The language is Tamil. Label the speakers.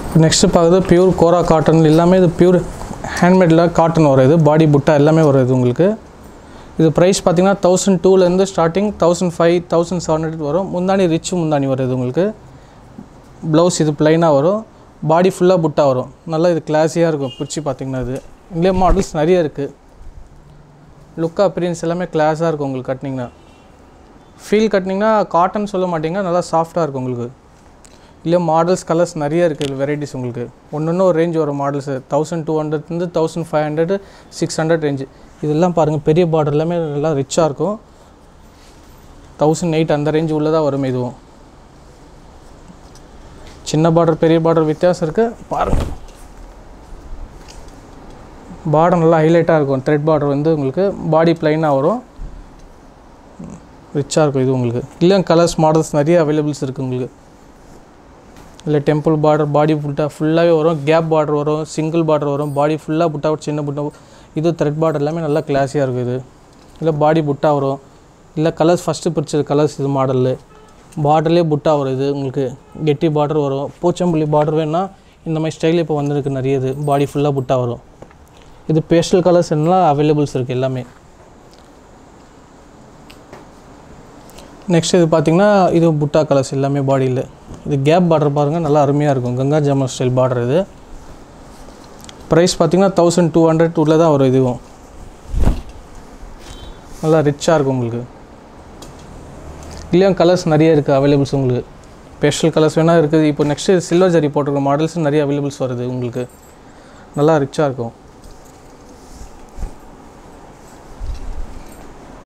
Speaker 1: நெக்ஸ்ட்டு பார்க்குறது பியூர் கோரா காட்டன் எல்லாமே இது பியூர் ஹேண்ட்மேடில் காட்டன் வரும் இது பாடி புட்டா எல்லாமே வரும் இது உங்களுக்கு இது ப்ரைஸ் பார்த்தீங்கன்னா தௌசண்ட் டூலேருந்து starting thousand five thousand seven hundred வரும் முந்தானி ரிச் முந்தானி வரும் இது உங்களுக்கு ப்ளவுஸ் இது ப்ளைனாக வரும் பாடி ஃபுல்லாக புட்டா வரும் நல்லா இது கிளாஸியாக இருக்கும் பிடிச்சி பார்த்தீங்கன்னா இது இதுலேயே மாடல்ஸ் நிறைய இருக்குது லுக் அப்பியன்ஸ் எல்லாமே கிளாஸாக இருக்கும் உங்களுக்கு கட்டினீங்கன்னா ஃபீல் கட்டினீங்கன்னா காட்டன் சொல்ல மாட்டீங்க நல்லா சாஃப்டாக இருக்கும் உங்களுக்கு இல்லை மாடல்ஸ் கலர்ஸ் நிறைய இருக்குது வெரைட்டிஸ் உங்களுக்கு ஒன்று ஒன்று ஒரு ரேஞ்ச் வரும் மாடல்ஸ் தௌசண்ட் டூ ஹண்ட்ரட்லேருந்து thousand five hundred six hundred range இதெல்லாம் பாருங்கள் பெரிய பார்டர் எல்லாமே நல்லா ரிச்சாக இருக்கும் தௌசண்ட் எயிட் அந்த ரேஞ்சு உள்ளதாக வரும் இதுவும் சின்ன பார்டர் பெரிய பார்டர் வித்தியாசம் இருக்குது பாருங்கள் பார்டர் நல்லா ஹைலைட்டாக இருக்கும் த்ரெட் பார்டர் வந்து உங்களுக்கு பாடி ப்ளைனாக வரும் ரிச்சாக இருக்கும் இது உங்களுக்கு இல்லை கலர்ஸ் மாடல்ஸ் நிறைய அவைலபிள்ஸ் இருக்குது உங்களுக்கு இல்லை டெம்பிள் பார்டர் பாடி புட்டா ஃபுல்லாகவே வரும் கேப் பார்டர் வரும் சிங்கிள் பார்டர் வரும் பாடி ஃபுல்லாக புட்டா சின்ன புட்டா இது த்ரெட் பார்டர் எல்லாமே நல்லா கிளாஸியாக இருக்கும் இது இல்லை பாடி புட்டா வரும் இல்லை கலர்ஸ் ஃபஸ்ட்டு பிடிச்சது கலர்ஸ் இது மாடலில் பார்டர்லேயே புட்டா வரும் இது உங்களுக்கு கெட்டி பார்டர் வரும் பூச்சம்பள்ளி பார்டர் வேணுன்னா இந்த மாதிரி ஸ்டைல் இப்போ வந்திருக்கு நிறைய இது பாடி ஃபுல்லாக புட்டா வரும் இது பேஸ்டல் கலர்ஸ் எல்லாம் அவைலபிள்ஸ் இருக்குது எல்லாமே நெக்ஸ்ட் இது பார்த்தீங்கன்னா இது புட்டா கலர்ஸ் எல்லாமே பாடியில் இது கேப் பார்டர் பாருங்கள் நல்லா அருமையாக இருக்கும் கங்கா ஜாமன் ஸ்டைல் பார்டர் இது ப்ரைஸ் பார்த்தீங்கன்னா தௌசண்ட் டூ ஹண்ட்ரட் உள்ள தான் வரும் இதுவும் நல்லா ரிச்சாக இருக்கும் உங்களுக்கு இல்லையும் கலர்ஸ் நிறைய இருக்குது அவைலபிள்ஸ் உங்களுக்கு ஸ்பெஷல் கலர்ஸ் வேணால் இருக்குது இப்போ நெக்ஸ்ட்டு சில்வர் ஜரி போட்டிருக்க மாடல்ஸ் நிறைய அவைலபிள்ஸ் வருது உங்களுக்கு நல்லா ரிச்சாக இருக்கும்